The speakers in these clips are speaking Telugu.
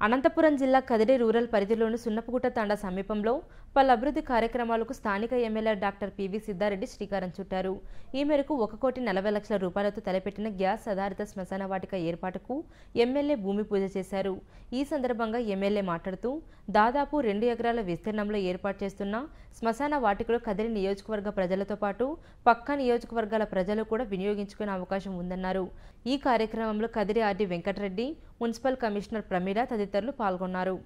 అనంతపురం జిల్లా కదిరి రూరల్ పరిధిలోని సున్నపుగుట్ట తాండా సమీపంలో పలు అభివృద్ధి కార్యక్రమాలకు స్థానిక ఎమ్మెల్యే డాక్టర్ పివి సిద్ధారెడ్డి శ్రీకారం చుట్టారు ఈ మేరకు ఒక కోటి నలభై లక్షల రూపాయలతో తలపెట్టిన గ్యాస్ ఆధారిత శ్మశాన వాటిక ఏర్పాటుకు ఎమ్మెల్యే భూమి పూజ చేశారు ఈ సందర్భంగా ఎమ్మెల్యే మాట్లాడుతూ దాదాపు రెండు ఎకరాల విస్తీర్ణంలో ఏర్పాటు చేస్తున్న శ్మశాన వాటికలో కదిరి నియోజకవర్గ ప్రజలతో పాటు పక్క నియోజకవర్గాల ప్రజలు కూడా వినియోగించుకునే అవకాశం ఉందన్నారు ఈ కార్యక్రమంలో Kadiri RD Venkatareddy municipal commissioner Pramila తదితరులు పాల్గొన్నారు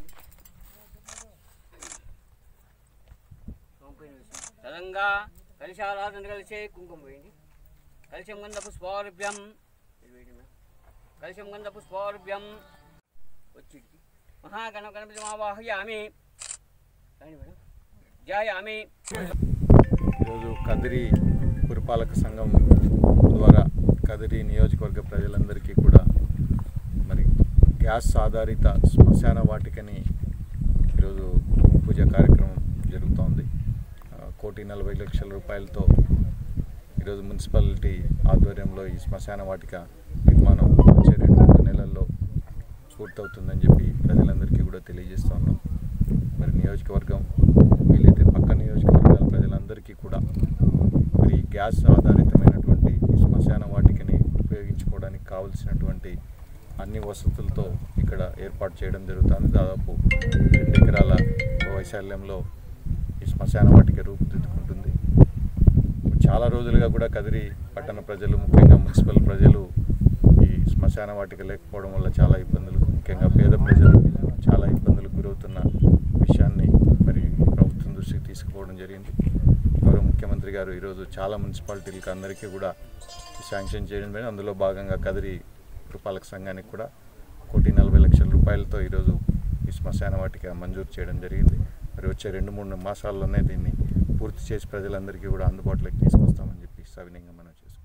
తదంగా కలిశారాధన కలిసే కుంకుమ పోయింది కలిశం గంధ పుష్పారుభ్యం ఇది వేయండి మేడం. కలిశం గంధ పుష్పారుభ్యం వచ్చి మహాగణ గణపతి ఆవాహయామి రండి మేడం జాయామి ఈరోజు కదిరి పురపాలక సంఘం ద్వారా కదిరి నియోజకవర్గ ప్రజలందరికీ కూడా మరి గ్యాస్ ఆధారిత శ్మశాన వాటికని ఈరోజు భూమి పూజ కార్యక్రమం జరుగుతోంది ఆ, కోటి నలభై లక్షల రూపాయలతో ఈరోజు మున్సిపాలిటీ ఆధ్వర్యంలో ఈ శ్మశాన వాటిక నిర్మాణం వచ్చే రెండు మూడు నెలల్లో పూర్తవుతుందని చెప్పి ప్రజలందరికీ కూడా తెలియజేస్తా ఉన్నాం మరి నియోజకవర్గం వీలైతే పక్క నియోజకవర్గాల ప్రజలందరికీ కూడా మరి ఈ గ్యాస్ ఆధారితమైనటువంటి శ్మశాన వాటికని ఉపయోగించుకోవడానికి కావలసినటువంటి అన్ని వసతులతో ఇక్కడ ఏర్పాటు చేయడం జరుగుతుంది దాదాపు రెండు ఎకరాల వైశాల్యంలో ఈ శ్మశాన వాటిక రూపుదిద్దుకుంటుంది చాలా రోజులుగా కూడా కదిరి పట్టణ ప్రజలు ముఖ్యంగా మున్సిపల్ ప్రజలు ఈ శ్మశాన వాటిక లేకపోవడం వల్ల చాలా ఇబ్బందులు ముఖ్యంగా పేద ప్రజలు చాలా ఇబ్బందులకు గురవుతున్న విషయాన్ని మరి ప్రభుత్వం దృష్టికి తీసుకుపోవడం జరిగింది గౌరవ ముఖ్యమంత్రి గారు ఈరోజు చాలా మున్సిపాలిటీలకు అందరికీ కూడా శాంక్షన్ చేయడం జరిగింది అందులో భాగంగా కదిరి పురపాలక సంఘానికి కూడా కోటి నలభై లక్షల రూపాయలతో ఈరోజు ఈ శ్మశాన వాటిక మంజూరు చేయడం జరిగింది మరి వచ్చే రెండు మూడు మాసాల్లోనే దీన్ని పూర్తి చేసి ప్రజలందరికీ కూడా అందుబాటులోకి తీసుకొస్తామని చెప్పి సవినయంగా మనం చేస్తున్నాం